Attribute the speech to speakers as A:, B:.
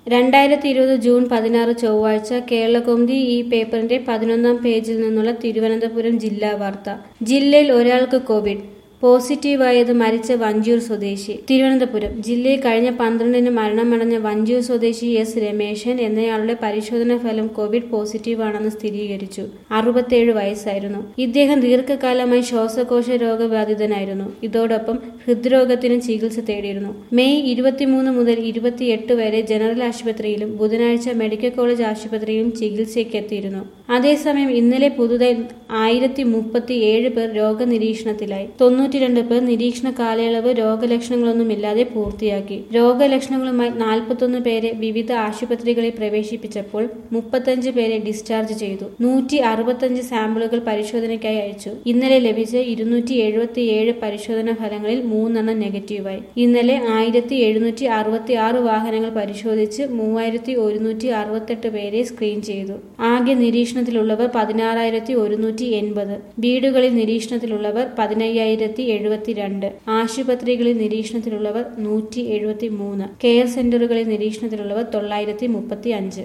A: രണ്ടായിരത്തി ഇരുപത് ജൂൺ പതിനാറ് ചൊവ്വാഴ്ച കേരളകൗമുദി ഈ പേപ്പറിന്റെ പതിനൊന്നാം പേജിൽ നിന്നുള്ള തിരുവനന്തപുരം ജില്ലാ വാർത്ത ജില്ലയിൽ ഒരാൾക്ക് കോവിഡ് പോസിറ്റീവായത് മരിച്ച വഞ്ചൂർ സ്വദേശി തിരുവനന്തപുരം ജില്ലയിൽ കഴിഞ്ഞ പന്ത്രണ്ടിന് മരണമടഞ്ഞ വഞ്ചൂർ സ്വദേശി എസ് രമേശൻ എന്നയാളുടെ പരിശോധനാ ഫലം കോവിഡ് പോസിറ്റീവാണെന്ന് സ്ഥിരീകരിച്ചു അറുപത്തേഴ് വയസ്സായിരുന്നു ഇദ്ദേഹം ദീർഘകാലമായി ശ്വാസകോശ രോഗബാധിതനായിരുന്നു ഇതോടൊപ്പം ഹൃദ്രോഗത്തിന് ചികിത്സ തേടിയിരുന്നു മെയ് ഇരുപത്തിമൂന്ന് മുതൽ ഇരുപത്തിയെട്ട് വരെ ജനറൽ ആശുപത്രിയിലും ബുധനാഴ്ച മെഡിക്കൽ കോളേജ് ആശുപത്രിയിലും ചികിത്സയ്ക്കെത്തിയിരുന്നു അതേസമയം ഇന്നലെ പുതുതായി ആയിരത്തി മുപ്പത്തി ഏഴ് പേർ രോഗനിരീക്ഷണത്തിലായി തൊണ്ണൂറ്റിരണ്ട് പേർ നിരീക്ഷണ കാലയളവ് രോഗലക്ഷണങ്ങളൊന്നുമില്ലാതെ പൂർത്തിയാക്കി രോഗലക്ഷണങ്ങളുമായി നാൽപ്പത്തൊന്ന് പേരെ വിവിധ ആശുപത്രികളിൽ പ്രവേശിപ്പിച്ചപ്പോൾ മുപ്പത്തഞ്ച് പേരെ ഡിസ്ചാർജ് ചെയ്തു നൂറ്റി അറുപത്തഞ്ച് സാമ്പിളുകൾ പരിശോധനയ്ക്കായി അയച്ചു ഇന്നലെ ലഭിച്ച ഇരുന്നൂറ്റി എഴുപത്തിയേഴ് പരിശോധനാ ഫലങ്ങളിൽ മൂന്നെണ്ണം നെഗറ്റീവായി ഇന്നലെ ആയിരത്തി എഴുന്നൂറ്റി അറുപത്തി ആറ് വാഹനങ്ങൾ പരിശോധിച്ച് മൂവായിരത്തി ഒരുന്നൂറ്റി അറുപത്തെട്ട് പേരെ സ്ക്രീൻ ചെയ്തു ആകെ നിരീക്ഷണത്തിലുള്ളവർ പതിനാറായിരത്തി ഒരുന്നൂറ്റി എൺപത് വീടുകളിൽ നിരീക്ഷണത്തിലുള്ളവർ പതിനയ്യായിരത്തി എഴുപത്തിരണ്ട് ആശുപത്രികളിൽ നിരീക്ഷണത്തിലുള്ളവർ നൂറ്റി എഴുപത്തി മൂന്ന് കെയർ സെന്ററുകളിൽ നിരീക്ഷണത്തിലുള്ളവർ തൊള്ളായിരത്തി മുപ്പത്തി അഞ്ച്